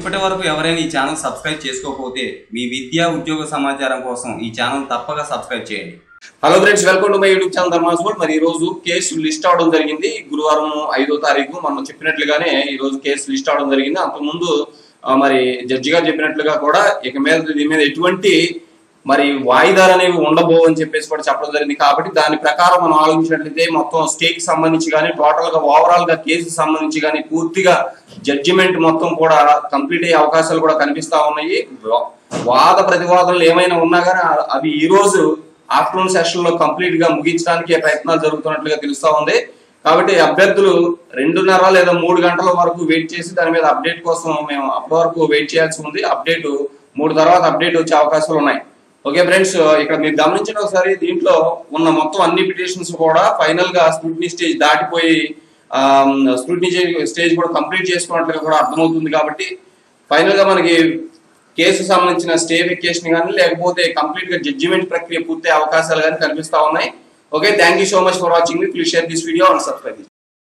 ఇప్పటి వరకు ఎవరైనా ఈ ఛానల్ సబ్స్క్రైబ్ చేసుకోకపోతే మీ విద్యా ఉద్యోగ సమాచారం కోసం ఈ ఛానల్ తప్పక సబ్స్క్రైబ్ చేయండి hello friends welcome to my YouTube channel Dharmas world మరి ఈ రోజు కేసు లిస్ట్ అవడం జరిగింది గురువారం ఐదో తారీఖు మనం చెప్పినట్లుగానే ఈ రోజు కేసు లిస్ట్ అవడం జరిగింది అంతకుముందు ఆ, మరి జడ్జి గారు చెప్పినట్లుగా కూడా ఇక మీద దీని మీద ఎటువంటి మరి వాయిదాలు అనేవి ఉండబో అని చెప్పేసి కూడా చెప్పడం జరిగింది కాబట్టి దాని ప్రకారం మనం ఆలోచించినట్లయితే మొత్తం స్టేట్ కి సంబంధించి కానీ టోటల్ గా ఓవరాల్ గా కేసు సంబంధించి కానీ పూర్తిగా జడ్జిమెంట్ మొత్తం కూడా కంప్లీట్ అయ్యే అవకాశాలు కూడా కనిపిస్తా ఉన్నాయి వా- వాద ప్రతివాదనలు ఏమైనా ఉన్నా కానీ ఆ- అవి ఈ రోజు ఆఫ్టర్నూన్ సెషన్ లో కంప్లీట్ గా ముగించడానికి ప్రయత్నాలు జరుగుతున్నట్లుగా తెలుస్తా ఉంది కాబట్టి అభ్యర్థులు రెండున్నర లేదా మూడు గంటల వరకు వెయిట్ చేసి దాని మీద అప్డేట్ కోసం మేము అప్పటి వరకు వెయిట్ చేయాల్సి ఉంది అప్డేట్ మూడు తర్వాత అప్డేట్ వచ్చే అవకాశాలు ఉన్నాయి ఓకే ఫ్రెండ్స్ ఇక్కడ మీరు గమనించిన ఒకసారి దీంట్లో ఉన్న మొత్తం అన్ని పిటిషన్స్ కూడా ఫైనల్ గా స్క్రూటినీ స్టేజ్ దాటిపోయి స్క్రూటినీ స్టేజ్ కూడా కంప్లీట్ చేసుకున్నట్లుగా కూడా అర్థమవుతుంది కాబట్టి ఫైనల్ గా మనకి కేసు సంబంధించిన స్టే వెకేషన్ కానీ లేకపోతే కంప్లీట్ గా జడ్జిమెంట్ ప్రక్రియ పూర్తి అవకాశాలు కానీ కనిపిస్తా ఉన్నాయి okay thank you so much for watching please share this video and subscribe